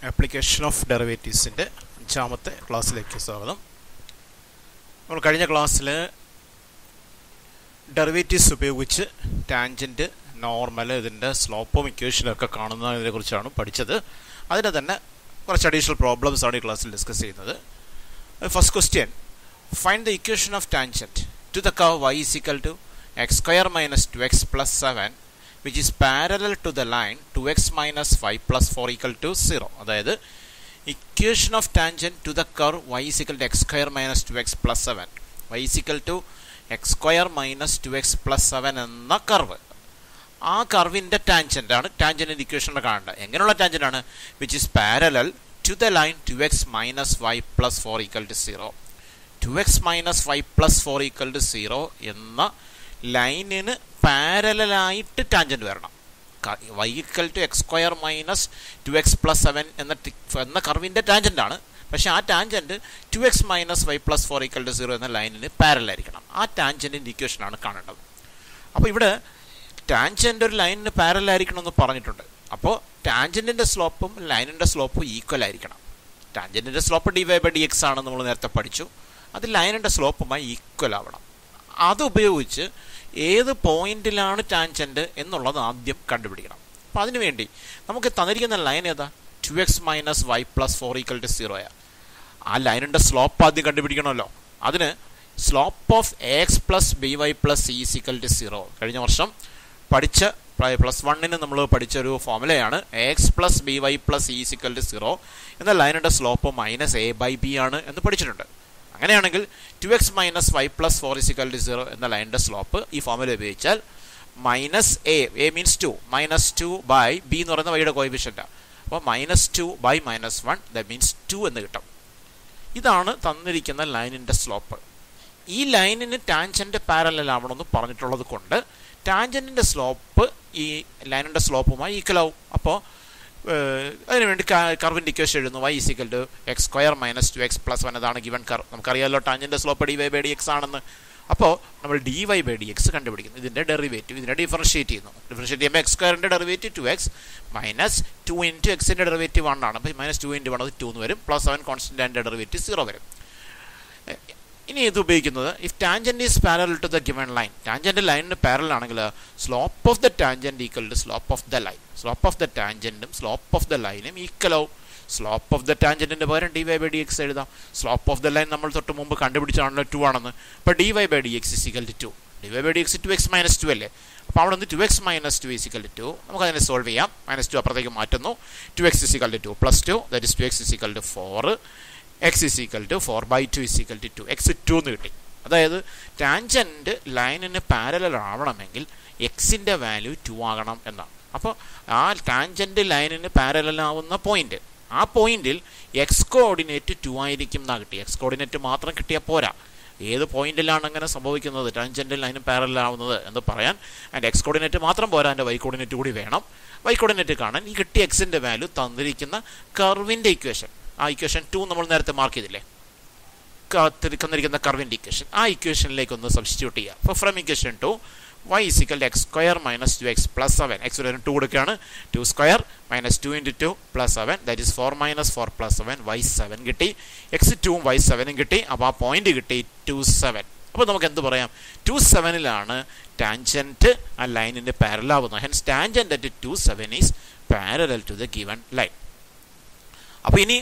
application of ഡെറിവേറ്റീവ്സിൻ്റെ അഞ്ചാമത്തെ ക്ലാസ്സിലേക്ക് സ്വാഗതം നമ്മൾ കഴിഞ്ഞ ക്ലാസ്സിൽ ഡെറിവേറ്റീവ്സ് ഉപയോഗിച്ച് ടാൻജൻറ്റ് നോർമൽ ഇതിൻ്റെ സ്ലോപ്പും ഇക്വേഷനൊക്കെ കാണുന്നതിനെ കുറിച്ചാണ് പഠിച്ചത് അതിന് തന്നെ കുറച്ച് അഡീഷണൽ പ്രോബ്ലംസ് ആണ് ഈ ക്ലാസ്സിൽ ഡിസ്കസ് ചെയ്യുന്നത് first question find the equation of tangent to the curve y is equal to x square minus two x plus seven which is parallel to the line two x minus five plus four equal to zero അതായത് equation of tangent to the curve y is equal to x square minus two x plus seven y is equal to x square minus two x plus seven എന്ന curve ആ കർവിൻ്റെ tangent ആണ് ടാൻജൻറ്റിൻ്റെ ഇക്വേഷനിൽ കാണേണ്ടത് എങ്ങനെയുള്ള tangent ആണ് which is parallel to the line two x minus five plus four equal to zero two x minus five plus four equal to zero എന്ന ലൈനിന് പാരലായിട്ട് ടാൻജൻറ്റ് വരണം y equal to x square minus two x plus seven എന്ന എന്ന കർവിൻ്റെ tangent ആണ് പക്ഷേ ആ tangent two x minus five plus four equal to zero എന്ന ലൈനിന് പാരലായിരിക്കണം ആ ടാൻജൻറ്റിൻ്റെ ഇക്വേഷനാണ് കാണേണ്ടത് അപ്പോൾ ഇവിടെ ടാൻജൻ്റ് ഒരു ലൈനിന് പാരലായിരിക്കണം എന്ന് പറഞ്ഞിട്ടുണ്ട് അപ്പോൾ ടാൻജൻറ്റിൻ്റെ സ്ലോപ്പും ലൈനിൻ്റെ സ്ലോപ്പും ഈക്വൽ ആയിരിക്കണം ടാൻജൻറ്റിൻ്റെ slope d y by d x ആണെന്ന് നമ്മൾ നേരത്തെ പഠിച്ചു അത് ലൈനിൻ്റെ സ്ലോപ്പുമായി ഈക്വൽ ആവണം അത് ഉപയോഗിച്ച് ഏത് പോയിന്റിലാണ് ടാൻജൻറ്റ് എന്നുള്ളത് ആദ്യം കണ്ടുപിടിക്കണം അപ്പം അതിനുവേണ്ടി നമുക്ക് തന്നിരിക്കുന്ന ലൈൻ ഏതാ two x minus y plus four equal to സീറോയാ ആ ലൈനിൻ്റെ സ്ലോപ്പ് ആദ്യം കണ്ടുപിടിക്കണമല്ലോ അതിന് slope of x plus b y plus c equal to zero കഴിഞ്ഞ വർഷം പഠിച്ച പ്ലസ് വണ്ണിന് നമ്മൾ പഠിച്ച ഒരു ഫോമുലയാണ് x plus b y plus c equal to zero എന്ന ലൈനിൻ്റെ slope minus a by b ആണ് എന്ന് പഠിച്ചിട്ടുണ്ട് അങ്ങനെയാണെങ്കിൽ two x minus five plus four is equal to zero എന്ന ലൈനിൻ്റെ സ്ലോപ്പ് ഈ ഫോമിൽ ഉപയോഗിച്ചാൽ minus a a means two minus two by b എന്ന് പറയുന്ന വൈയുടെ കോയിഫിഷ്യൻ്റാണ് അപ്പോൾ minus two by minus one the means two എന്ന് കിട്ടും ഇതാണ് തന്നിരിക്കുന്ന ലൈനിൻ്റെ സ്ലോപ്പ് ഈ ലൈനിന് ടാൻജൻ്റ് പാരലൽ ആവണമെന്ന് പറഞ്ഞിട്ടുള്ളത് കൊണ്ട് ടാൻജൻറ്റിൻ്റെ സ്ലോപ്പ് ഈ ലൈനിൻ്റെ സ്ലോപ്പുമായി ഈക്വൽ ആവും അപ്പോൾ അതിനുവേണ്ടി കർവിൻ്റെ ഇക്വേഷൻ എഴുതുന്നു y is equal to x square minus two x plus one അതാണ് ഗിവൻ കർവ് നമുക്കറിയാമല്ലോ ടാൻജൻ്റെ slope d y by d x ആണെന്ന് അപ്പോൾ നമ്മൾ d y by d x കണ്ടുപിടിക്കുന്നു ഇതിൻ്റെ ഡെറിവേറ്റീവ് ഇതിനെ ഡിഫറൻഷിയേറ്റ് ചെയ്യുന്നു ഡിഫറൻഷിയേറ്റ് ചെയ്യുമ്പോൾ എക്സ് സ്ക്വയറിൻ്റെ derivative two x minus two into എക്സിൻ്റെ ഡെറിവേറ്റീവ് വൺ ആണ് അപ്പോൾ മൈനസ് ടു ഇൻറ്റു വൺ അത് ടു എന്ന് വരും പ്ലസ് സെവൻ കോൺസ്റ്റൻ്റ് അതിൻ്റെ ഡെറിവേറ്റീവ് സീറോ വരും ഇനി ഇത് ഉപയോഗിക്കുന്നത് if tangent is parallel to the given line tangent ലൈനിന് പാരൽ ആണെങ്കിൽ slope of the tangent equal to slope of the line slope of the ടാൻജൻറ്റും സ്ലോപ്പ് ഓഫ് ദ ലൈനും equal ആവും സ്ലോപ്പ് ഓഫ് ദ ടാൻജൻറ്റിൻ്റെ പകരം D y by d x എഴുതാം slope of the line നമ്മൾ തൊട്ട് മുമ്പ് കണ്ടുപിടിച്ചാണല്ലോ ടു ആണെന്ന് അപ്പോൾ d y by d x is equal to two d y by d x two x minus two അല്ലേ അപ്പോൾ അവിടെ നിന്ന് two x minus two is equal to നമുക്ക് അതിനെ സോൾവ് ചെയ്യാം മൈനസ് ടു അപ്പുറത്തേക്ക് മാറ്റുന്നു two x is equal to two plus two that is two x is equal to four x is equal to four by two is equal to two x two എന്ന് കിട്ടി അതായത് tangent ലൈനിന് parallel ആവണമെങ്കിൽ എക്സിൻ്റെ value to ആകണം എന്നാണ് അപ്പോൾ ആ ടാൻജൻറ്റ് ലൈനിന് പാരലൽ ആവുന്ന പോയിന്റ് ആ പോയിന്റിൽ എക്സ് കോർഡിനേറ്റ് ടു ആയിരിക്കും എന്നാ കിട്ടി എക്സ് കോർഡിനേറ്റ് മാത്രം കിട്ടിയാൽ പോരാ ഏത് പോയിന്റിലാണ് അങ്ങനെ സംഭവിക്കുന്നത് ടാൻജൻറ്റ് ലൈന് പാരലൽ ആവുന്നത് എന്ന് പറയാൻ അതിൻ്റെ എക്സ് കോർഡിനേറ്റ് മാത്രം പോരാ അതിൻ്റെ വൈ കോർഡിനേറ്റ് കൂടി വേണം വൈ കോർഡിനേറ്റ് കാണാൻ ഈ കിട്ടിയ എക്സിൻ്റെ വാല്യൂ തന്നിരിക്കുന്ന കർവിൻ്റെ ഇക്വേഷൻ ആ ഇക്വേഷൻ ടു നമ്മൾ നേരത്തെ മാർക്ക് ചെയ്തില്ലേ തന്നിരിക്കുന്ന കർവിൻ്റെ ഇക്വേഷൻ ആ ഇക്വേഷനിലേക്ക് ഒന്ന് സബ്സ്റ്റിറ്റ്യൂട്ട് ചെയ്യുക അപ്പോൾ from equation two y is equal x square minus two x plus seven x വരെ ടു കൊടുക്കുകയാണ് two square minus two into two plus seven that is four minus four plus seven y seven കിട്ടി x ടുവും y സെവനും കിട്ടി അപ്പോൾ ആ point കിട്ടി to seven അപ്പോൾ നമുക്ക് എന്ത് പറയാം ടു സെവനിലാണ് ടാൻജൻറ്റ് ആ ലൈനിൻ്റെ പാരലാവുന്നത് hence tangent at two seven is parallel to the given line അപ്പോൾ ഇനി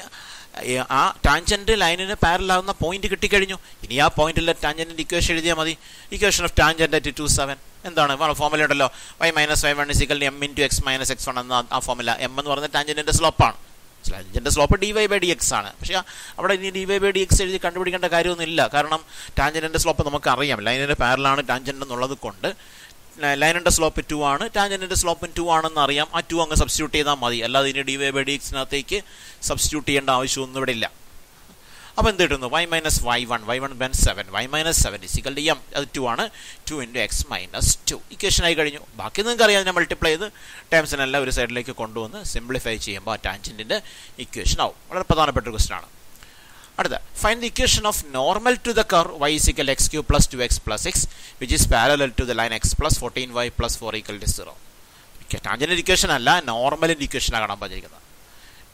ആ ടാൻജൻറ്റ് ലൈനിന് പാരലാവുന്ന പോയിന്റ് കിട്ടിക്കഴിഞ്ഞു ഇനി ആ പോയിന്റിലെ ടാൻജൻറ്റിൻ്റെ ഇക്വേഷൻ എഴുതിയാൽ മതി equation of tangent at two seven എന്താണ് ഫോമുല ഉണ്ടല്ലോ y minus y one is equal m into x minus x one എന്ന ആ ഫോമുല എം എന്ന് പറയുന്ന ടാൻജൻറ്റിൻ്റെ സ്ലോപ്പാണ് tangent slope d y by d x ആണ് പക്ഷേ അവിടെ ഇനി d y by d x എഴുതി കണ്ടുപിടിക്കേണ്ട കാര്യമൊന്നുമില്ല കാരണം ടാൻജൻറ്റിൻ്റെ സ്ലോപ്പ് നമുക്ക് അറിയാം ലൈനിൻ്റെ പാരലാണ് ടാൻജൻറ്റ് എന്നുള്ളത് കൊണ്ട് ലൈനിൻ്റെ സ്ലോപ്പ് ടു ആണ് ടാൻജൻറ്റിൻ്റെ സ്ലോപ്പും ടു ആണെന്ന് അറിയാം ആ ടു അങ്ങ് സബ്സ്റ്റിറ്റ്യൂട്ട് ചെയ്താൽ മതി അല്ലാതെ ഇനി ഡി വൈ ബൈ ഡി എക്സിനകത്തേക്ക് സബ്സ്റ്റിറ്റ്യൂട്ട് ചെയ്യേണ്ട ആവശ്യമൊന്നും ഇവിടെ ഇല്ല അപ്പോൾ എന്ത് കിട്ടുന്നു y minus y one y one when seven y minus seven is equal d m അത് ടു ആണ് two into x minus two equation ആയി കഴിഞ്ഞു ബാക്കി നിങ്ങൾക്ക് അറിയാം അതിനെ മൾട്ടിപ്ലൈ ചെയ്ത് ടേംസിനെല്ലാം ഒരു സൈഡിലേക്ക് കൊണ്ടുവന്ന് സിംപ്ലിഫൈ ചെയ്യുമ്പോൾ ആ ടാൻജൻറ്റിൻ്റെ ഇക്വേഷൻ ആവും വളരെ പ്രധാനപ്പെട്ട ഒരു ക്വസ്റ്റൻ ആണ് അടുത്ത find the equation of normal to the curve y is equal x cube plus two x plus x which is parallel to the line x plus fourteen y plus four equal to zero tangent equation അല്ല നോർമലിൻ്റെ ഇക്വേഷനാണ് കാണാൻ പറഞ്ഞിരിക്കുന്നത്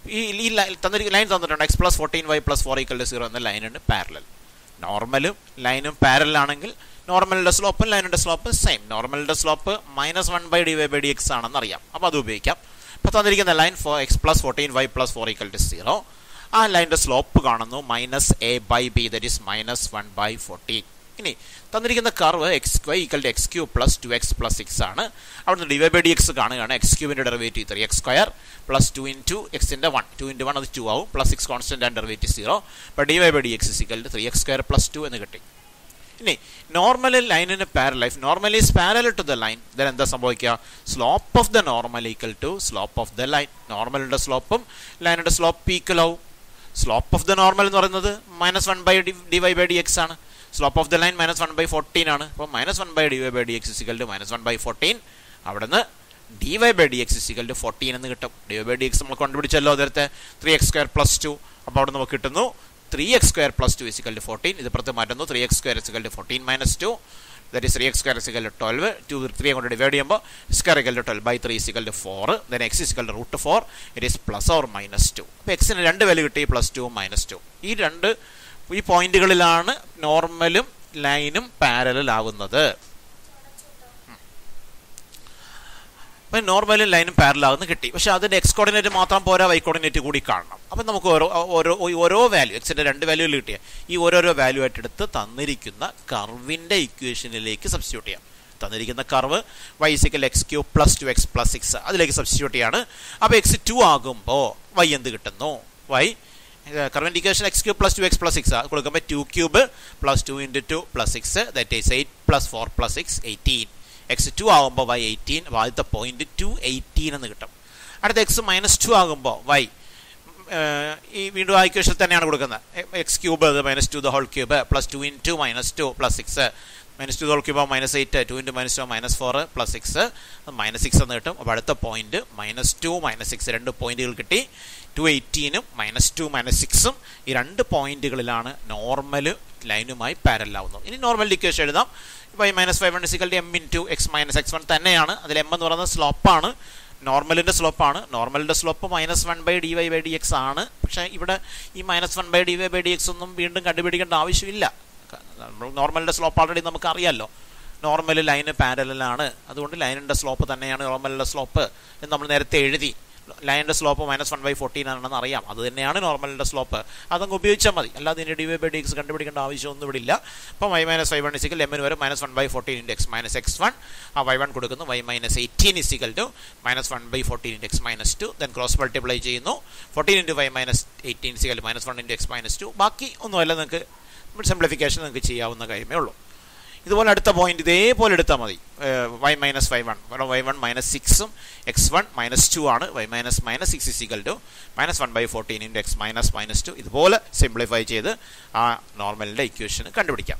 ഈ ഈ തന്നിരിക്കുന്ന line തന്നിട്ടുണ്ട് x plus fourteen y plus four equal to zero എന്ന ലൈനുണ്ട് പാരലൽ നോർമലും ലൈനും പാരലൽ ആണെങ്കിൽ നോർമലിൻ്റെ സ്ലോപ്പും ലൈനിൻ്റെ സ്ലോപ്പും സെയിം നോർമലിൻ്റെ slope minus one by d y by d x ആണെന്ന് അറിയാം അപ്പോൾ അത് ഉപയോഗിക്കാം ഇപ്പോൾ തന്നിരിക്കുന്ന line four x plus fourteen y plus four equal to zero ആ ലൈനിൻ്റെ സ്ലോപ്പ് കാണുന്നു minus a by b that is minus one by fourteen ഇനി തന്നിരിക്കുന്ന curve x y equal to x cube plus two x plus six ആണ് അവിടുന്ന് d y by d x കാണുകയാണ് X ക്യൂവിൻ്റെ derivative three x square plus two into എക്സിൻ്റെ one two into one അത് two ആവും plus six constant and derivative zero അപ്പോൾ d y by d x is equal to three x square plus two എന്ന് കിട്ടി ഇനി normal ലൈനിന് parallel if normal is parallel to the line then എന്താ സംഭവിക്കുക slope of the normal equal to slope of the line നോർമലിൻ്റെ സ്ലോപ്പും ലൈനിൻ്റെ slope equal ആവും സ്ലോപ്പ് ഓഫ് ദ നോർമൽ എന്ന് പറയുന്നത് minus one by d y by d x ആണ് slope of the line minus one by fourteen ആണ് അപ്പോൾ minus one by d y by d x is equal to minus one by fourteen അവിടുന്ന് d y by d x is equal to fourteen എന്ന് കിട്ടും d y by d x നമ്മൾ കണ്ടുപിടിച്ചല്ലോ നേരത്തെ three x square plus two അപ്പോൾ അവിടെ നമുക്ക് കിട്ടുന്നു three x square plus two is equal to fourteen ഇത് പുറത്ത് മാറ്റുന്നു three x square is equal to fourteen minus two that is three x square is equal to twelve two three കൊണ്ട് divide ചെയ്യുമ്പോൾ square equal to twelve by three is equal to four then x is equal to root four it is plus or minus two അപ്പോൾ എക്സിന് രണ്ട് value കിട്ടി plus two minus to ഈ രണ്ട് ഈ പോയിന്റുകളിലാണ് നോർമലും ലൈനും പാരലൽ ആവുന്നത് അപ്പം നോർമലും ലൈനും പാരലൽ ആകുന്ന കിട്ടി പക്ഷേ അതിൻ്റെ എക്സ് കോർഡിനേറ്റ് മാത്രം പോരാ വൈ കോർഡിനേറ്റ് കൂടി കാണണം അപ്പം നമുക്ക് ഓരോ ഓരോ ഓരോ വാല്യൂ എക്സിൻ്റെ രണ്ട് വാല്യൂയിൽ കിട്ടിയ ഈ ഓരോരോ വാല്യൂ ആയിട്ട് എടുത്ത് തന്നിരിക്കുന്ന കർവിൻ്റെ ഇക്വേഷനിലേക്ക് സബ്സ്റ്റിറ്റ്യൂട്ട് ചെയ്യാം തന്നിരിക്കുന്ന curve y is equal x cube plus two x plus six അതിലേക്ക് സബ്സ്റ്റിറ്റ്യൂട്ട് ചെയ്യാണ് അപ്പോൾ എക്സ് ടു ആകുമ്പോൾ വൈ എന്ത് കിട്ടുന്നു y current equation x cube plus two x plus six കൊടുക്കുമ്പോൾ two cube plus two into two plus six that is eight plus four plus six eighteen x two ആകുമ്പോൾ y eighteen ആദ്യത്തെ point two eighteen എന്ന് കിട്ടും അടുത്ത x minus two ആകുമ്പോൾ y ഈ വീണ്ടും ആ ഇക്വേഷൻ തന്നെയാണ് കൊടുക്കുന്നത് x cube minus two the whole cube plus two into minus two plus six minus two whole cube minus eight two into minus two minus four plus six minus six എന്ന് കിട്ടും അപ്പോൾ അടുത്ത point minus two minus six രണ്ട് പോയിന്റുകൾ കിട്ടി two എയ്റ്റീനും minus two മൈനസ് സിക്സും ഈ രണ്ട് പോയിന്റുകളിലാണ് നോർമൽ ലൈനുമായി പാരലാവുന്നത് ഇനി നോർമൽ ഇക്വേഷൻ എഴുതാം y minus five one is equal m into x minus x one തന്നെയാണ് അതിൽ എം എന്ന് പറയുന്നത് സ്ലോപ്പാണ് നോർമലിൻ്റെ സ്ലോപ്പാണ് നോർമലിൻ്റെ slope minus one by d y by d x ആണ് പക്ഷേ ഇവിടെ ഈ minus one by d y by d x ഒന്നും വീണ്ടും കണ്ടുപിടിക്കേണ്ട ആവശ്യമില്ല നോർമലിൻ്റെ സ്ലോപ്പ് ആൾറെഡി നമുക്ക് അറിയാമല്ലോ നോർമൽ ലൈന് പാരലാണ് അതുകൊണ്ട് ലൈനിൻ്റെ സ്ലോപ്പ് തന്നെയാണ് നോർമലിൻ്റെ സ്ലോപ്പ് എന്ന് നമ്മൾ നേരത്തെ എഴുതി ലൈനിൻ്റെ slope minus one by fourteen ആണെന്ന് അറിയാം അത് തന്നെയാണ് നോർമലിൻ്റെ സ്ലോപ്പ് അതങ്ങ് ഉപയോഗിച്ചാൽ മതി അല്ലാതെ ഇതിൻ്റെ d y by d x കണ്ടുപിടിക്കേണ്ട ആവശ്യമൊന്നും ഇവിടെ ഇല്ല അപ്പോൾ y minus five one is equal എമ്മിന് വരെ minus one by fourteen into x minus x one ആ വൈ വൺ കൊടുക്കുന്നു y minus eighteen is equal to minus one by fourteen into x minus two then cross multiply ചെയ്യുന്നു fourteen into y minus eighteen is equal minus one into x minus two ബാക്കി ഒന്നുമല്ല നിങ്ങൾക്ക് simplification നിങ്ങൾക്ക് ചെയ്യാവുന്ന കാര്യമേ ഉള്ളൂ ഇതുപോലെ അടുത്ത പോയിന്റ് ഇതേപോലെ എടുത്താൽ മതി y minus five one y one minus സിക്സും എക്സ് വൺ മൈനസ് ടു ആണ് y minus minus six is equal to minus one by fourteen into x minus minus two ഇതുപോലെ സിംപ്ലിഫൈ ചെയ്ത് ആ നോർമലിൻ്റെ ഇക്വേഷൻ കണ്ടുപിടിക്കാം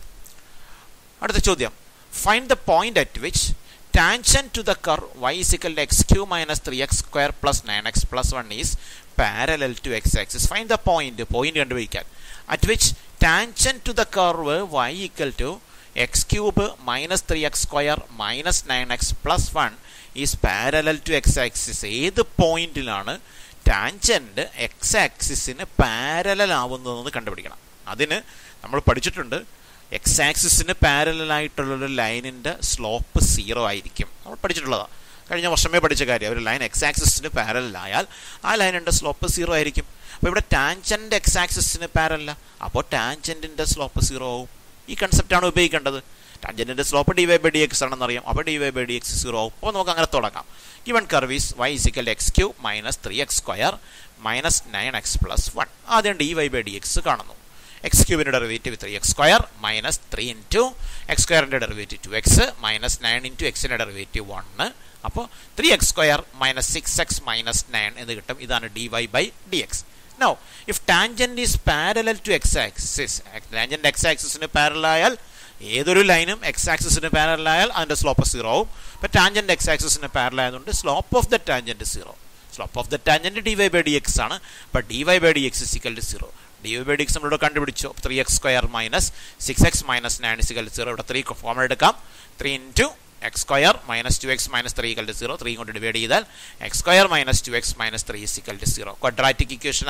അടുത്ത ചോദ്യം find the point at which tangent to the curve y is equal x cube minus three x square plus nine x plus one is parallel to x axis find the point point കണ്ടുപിടിക്കാൻ at which tangent to the curve y equal to x cube minus three x square minus nine x plus one is parallel to x axis ഏത് പോയിന്റിലാണ് tangent x ആക്സിസിന് parallel ആവുന്നതെന്ന് കണ്ടുപിടിക്കണം അതിന് നമ്മൾ പഠിച്ചിട്ടുണ്ട് X ആക്സിസിന് പാരലായിട്ടുള്ളൊരു ലൈനിൻ്റെ സ്ലോപ്പ് സീറോ ആയിരിക്കും നമ്മൾ പഠിച്ചിട്ടുള്ളതാണ് കഴിഞ്ഞ വർഷമേ പഠിച്ച കാര്യം ഒരു ലൈൻ എക്സ് ആക്സിസിന് പാരലായാൽ ആ ലൈനിൻ്റെ സ്ലോപ്പ് സീറോ ആയിരിക്കും അപ്പോൾ ഇവിടെ ടാൻജൻ്റ് എക്സ് ആക്സിസിന് പാരലല്ല അപ്പോൾ ടാൻജൻറ്റിൻ്റെ സ്ലോപ്പ് സീറോ ആവും ഈ കൺസെപ്റ്റാണ് ഉപയോഗിക്കേണ്ടത് ടാൻജൻറ്റിൻ്റെ slope d y by d x ആണെന്ന് അറിയാം അപ്പോൾ d y by d x zero ആവും അപ്പോൾ നമുക്ക് അങ്ങനെ തുടങ്ങാം given curve is y is equal x cube minus three x square minus nine x plus one ആദ്യം d y by d x കാണുന്നു എക്സ് ക്യൂബിൻ്റെ derivative three x square minus three into x സ്ക്വയറിൻ്റെ derivative two x minus nine into എക്സിൻ്റെ derivative one അപ്പോൾ three x square minus six x minus nine എന്ന് കിട്ടും ഇതാണ് d y by d x no if tangent is parallel to x axis tangent x ആക്സിസിന് പാരലായാൽ ഏതൊരു ലൈനും X ആക്സിസിന് പാരലായാൽ അതിൻ്റെ സ്ലോപ്പ് സീറോ ആവും ഇപ്പോൾ ടാൻജൻറ്റ് എക്സ് ആക്സിസിന് പാരലായതുകൊണ്ട് slope of the tangent zero slope of the tangent d y by d x ആണ് അപ്പോൾ d y by d x is equal to zero d y by d x നമ്മളിവിടെ കണ്ടുപിടിച്ചു three x square minus six x minus nine is equal zero ഇവിടെ three ഫോം എടുക്കാം three into x square minus two x minus three equal to zero three കൊണ്ട് divide ചെയ്താൽ X square minus two x minus three equal to zero quadratic ഇക്വേഷനാ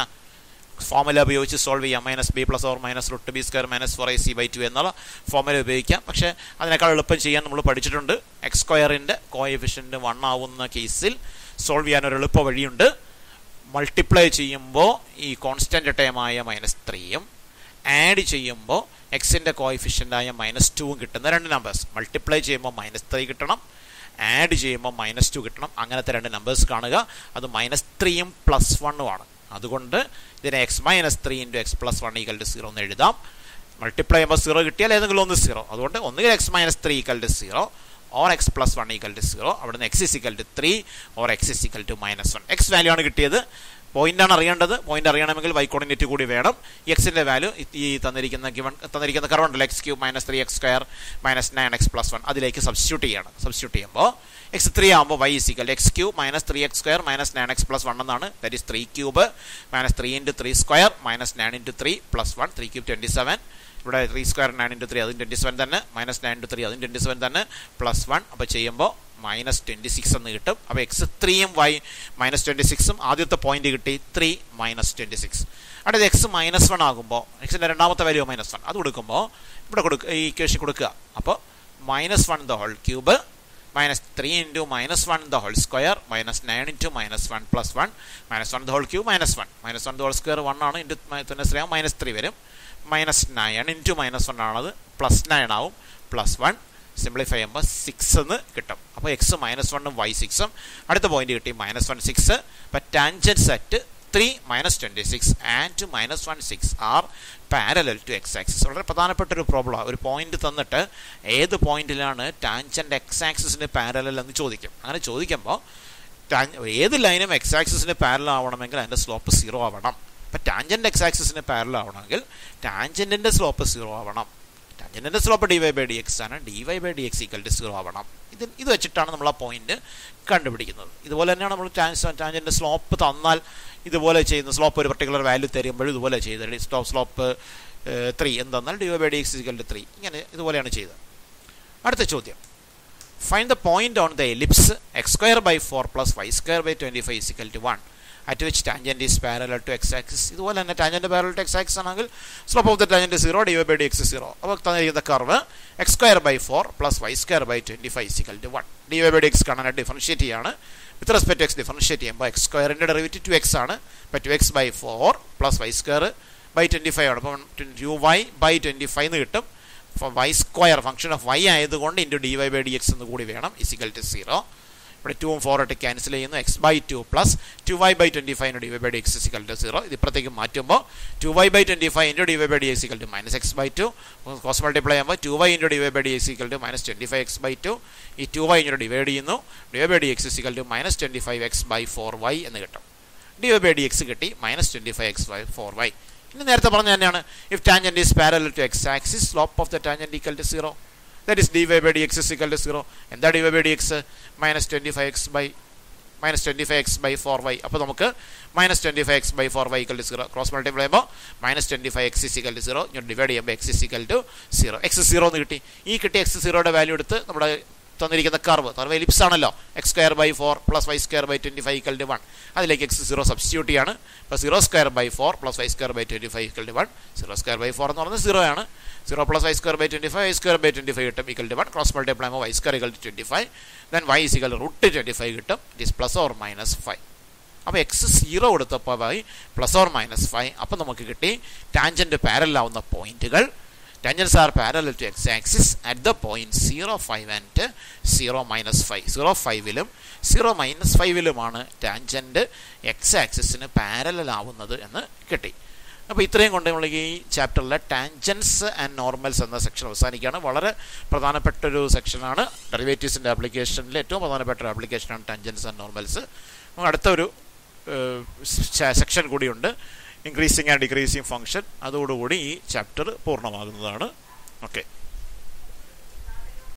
formula ഉപയോഗിച്ച് solve ചെയ്യാം minus b plus or minus root b square minus four a c by two എന്നുള്ള formula ഉപയോഗിക്കാം പക്ഷേ അതിനേക്കാൾ എളുപ്പം ചെയ്യാൻ നമ്മൾ പഠിച്ചിട്ടുണ്ട് എക്സ് സ്ക്വയറിൻ്റെ കോഎഫിഷ്യൻ്റ് വൺ ആവുന്ന കേസിൽ സോൾവ് ചെയ്യാൻ ഒരു എളുപ്പ വഴിയുണ്ട് മൾട്ടിപ്ലൈ ചെയ്യുമ്പോൾ ഈ കോൺസ്റ്റൻ്റ് ടൈമായ മൈനസ് ത്രീയും ആഡ് ചെയ്യുമ്പോൾ എക്സിൻ്റെ കോയിഫിഷ്യൻ്റായ മൈനസ് ടുവും കിട്ടുന്ന രണ്ട് നമ്പേഴ്സ് മൾട്ടിപ്ലൈ ചെയ്യുമ്പോൾ മൈനസ് ത്രീ കിട്ടണം ആഡ് ചെയ്യുമ്പോൾ മൈനസ് ടു കിട്ടണം അങ്ങനത്തെ രണ്ട് നമ്പേഴ്സ് കാണുക അത് മൈനസ് ത്രീയും പ്ലസ് വണ്ണുമാണ് അതുകൊണ്ട് ഇതിനെ x minus three into x plus one equal to zero എന്ന് എഴുതാം മൾട്ടിപ്ലൈ ചെയ്യുമ്പോൾ സീറോ കിട്ടിയാൽ ഏതെങ്കിലും ഒന്ന് സീറോ അതുകൊണ്ട് ഒന്നുകിൽ x minus three equal to zero or x plus one equal to zero അവിടുന്ന് x is equal to three or x is equal to minus one x value ആണ് കിട്ടിയത് പോയിന്റാണ് അറിയേണ്ടത് പോയിന്റ് അറിയണമെങ്കിൽ വൈ കോർഡിനേറ്റ് കൂടി വേണം എക്സിന്റെ വാല്യൂ ഈ തന്നിരിക്കുന്ന ഗിവൺ തന്നിരിക്കുന്ന കർവ് ഉണ്ടല്ലോ x cube minus three x square minus nine x plus one അതിലേക്ക് സബ്സ്റ്റിറ്റ്യൂട്ട് ചെയ്യണം സബ്സ്റ്റിറ്റ്യൂട്ട് ചെയ്യുമ്പോൾ എക്സ് ത്രീ ആകുമ്പോൾ y is equal x cube minus three x square minus nine x plus one എന്നാണ് that is three cube minus three into three square minus nine into three plus one three cube twenty seven ഇവിടെ three square nine into three അതും twenty seven തന്നെ minus nine into three അതും twenty seven തന്നെ plus one അപ്പോൾ ചെയ്യുമ്പോൾ minus twenty six എന്ന് കിട്ടും അപ്പോൾ എക്സ് ത്രീയും വൈ മൈനസ് ട്വൻറ്റി സിക്സും ആദ്യത്തെ പോയിന്റ് കിട്ടി ത്രീ മൈനസ് ട്വൻറ്റി സിക്സ് അടുത്ത എക്സ് മൈനസ് വൺ ആകുമ്പോൾ എക്സിൻ്റെ രണ്ടാമത്തെ വാല്യൂ മൈനസ് വൺ അത് കൊടുക്കുമ്പോൾ ഇവിടെ കൊടുക്കുക ഈ ഇക്വേഷൻ കൊടുക്കുക അപ്പോൾ minus one the whole cube minus three into minus one the whole square minus nine into minus one plus one minus one the whole cube minus one minus one the whole square one ആണ് into minus three minus three വരും minus nine into minus one ആണത് plus nine ആവും plus one simplify ചെയ്യുമ്പോൾ six എന്ന് കിട്ടും അപ്പോൾ X minus വണ്ണും Y സിക്സും അടുത്ത പോയിന്റ് കിട്ടി മൈനസ് വൺ സിക്സ് അപ്പം tangents at three minus twenty six and minus one six are parallel to x axis വളരെ പ്രധാനപ്പെട്ട ഒരു പ്രോബ്ലമാണ് ഒരു പോയിന്റ് തന്നിട്ട് ഏത് പോയിന്റിലാണ് ടാൻജൻ്റ് എക്സ് ആക്സിസിന് പാരലൽ എന്ന് ചോദിക്കും അങ്ങനെ ചോദിക്കുമ്പോൾ ഏത് ലൈനും എക്സ് ആക്സിസിന് പാരലൽ ആവണമെങ്കിൽ അതിൻ്റെ സ്ലോപ്പ് സീറോ ആവണം അപ്പം ടാൻജൻ്റ് എക്സ് ആക്സിസിന് പാരലൽ ആവണമെങ്കിൽ ടാൻജൻറ്റിൻ്റെ സ്ലോപ്പ് സീറോ ആവണം ടാൻജൻറ്റിൻ്റെ slope d y by d x ആണ് d y by d x equal to zero ആവണം ഇത് ഇത് വെച്ചിട്ടാണ് നമ്മൾ ആ പോയിന്റ് കണ്ടുപിടിക്കുന്നത് ഇതുപോലെ തന്നെയാണ് നമ്മൾ ടാൻജൻ്റെ സ്ലോപ്പ് തന്നാൽ ഇതുപോലെ ചെയ്യുന്ന സ്ലോപ്പ് ഒരു പർട്ടിക്കുലർ വാല്യൂ തരുമ്പോൾ ഇതുപോലെ ചെയ്തത് സ്റ്റോപ്പ് സ്ലോപ്പ് ത്രീ എന്തെന്നാൽ d y by d x equal to three ഇങ്ങനെ ഇതുപോലെയാണ് ചെയ്തത് അടുത്ത ചോദ്യം find the point on the ellipse x square by four plus y square by twenty five is equal to one at which tangent is parallel to x axis ഇതുപോലെ തന്നെ tangent parallel to x axis ആണെങ്കിൽ slope of the tangent zero d y by d x zero അപ്പോൾ തന്നിരിക്കുന്ന curve X square by four plus y square by twenty five is equal to one d y by d x കാണാനായിട്ട് differentiate ചെയ്യാണ് with respect x differentiate ചെയ്യുമ്പോൾ x സ്ക്വയറിൻ്റെ derivative two x ആണ് അപ്പോൾ two x by four plus y square by twenty five ആണ് അപ്പം two y by twenty five എന്ന് കിട്ടും y square function of y ആയതുകൊണ്ട് into d y by d x എന്ന് കൂടി വേണം ഇസിക്കൽ ടു സീറോ ഇവിടെ ടൂവും ഫോർ ആയിട്ട് ക്യാൻസൽ ചെയ്യുന്നു x by two plus two y by twenty five d y by d x is equal to zero ഇത് ഇപ്പുറത്തേക്ക് മാറ്റുമ്പോൾ two y by twenty five into d y by d x equal to minus x by two cross multiply ചെയ്യുമ്പോൾ two y into d y by d x equal to minus twenty five x by two ഈ two y into divide ചെയ്യുന്നു d y by d x equal to minus twenty five x by four y എന്ന് കിട്ടും d y by d x കിട്ടി minus twenty five x by four y ഇനി നേരത്തെ പറഞ്ഞ തന്നെയാണ് if tangent is parallel to x axis slope of the tangent equal to zero that is d y by d x is equal to zero എന്താ d y by d x minus twenty five x by minus twenty five x by four y അപ്പോൾ നമുക്ക് minus twenty five x by four y equal to zero cross multiply ചെയ്യുമ്പോൾ minus twenty five x is equal to zero ഞാൻ divide ചെയ്യുമ്പോൾ x is equal to zero x zero എന്ന് കിട്ടി ഈ കിട്ടിയ X സീറോയുടെ value എടുത്ത് നമ്മുടെ തന്നിരിക്കുന്ന കർവ് കർവ് എലിപ്സ് ആണല്ലോ x square by four plus y square by twenty five equal to one അതിലേക്ക് എക്സ് സീറോ സബ്സ്റ്റിറ്റ്യൂട്ട് ചെയ്യാണ് ഇപ്പോൾ zero square by four plus y square by twenty five equal to one zero square by four എന്ന് പറയുന്നത് zero ആണ് zero plus y square by twenty five y square by twenty five കിട്ടും equal to one cross multiply ചെയ്യുമ്പോൾ y square equal to twenty five then y is equal root twenty five കിട്ടും it is plus or minus five അപ്പോൾ x zero കൊടുത്തപ്പോൾ y plus or minus five അപ്പോൾ നമുക്ക് കിട്ടി tangent പാരലാവുന്ന പോയിന്റുകൾ tangents are parallel to x axis at the point 0 5 and 0 minus 5 0 5ലും 0 minus ഫൈവിലുമാണ് tangent x ആക്സിസിന് പാരലൽ ആവുന്നത് എന്ന് കിട്ടി അപ്പോൾ ഇത്രയും കൊണ്ട് നമ്മൾ ഈ ചാപ്റ്ററിലെ ടാൻജൻസ് ആൻഡ് നോർമൽസ് എന്ന സെക്ഷൻ അവസാനിക്കുകയാണ് വളരെ പ്രധാനപ്പെട്ട ഒരു സെക്ഷനാണ് ഡെറിവേറ്റീവ്സിൻ്റെ ആപ്ലിക്കേഷനിൽ ഏറ്റവും പ്രധാനപ്പെട്ട ഒരു ആപ്ലിക്കേഷനാണ് ടാൻജൻസ് ആൻഡ് നോർമൽസ് നമുക്ക് അടുത്ത ഒരു സെക്ഷൻ കൂടിയുണ്ട് ഇൻക്രീസിങ് ആൻഡ് ഡിക്രീസിങ് ഫംഗ്ഷൻ അതോടുകൂടി ഈ ചാപ്റ്റർ പൂർണ്ണമാകുന്നതാണ് ഓക്കെ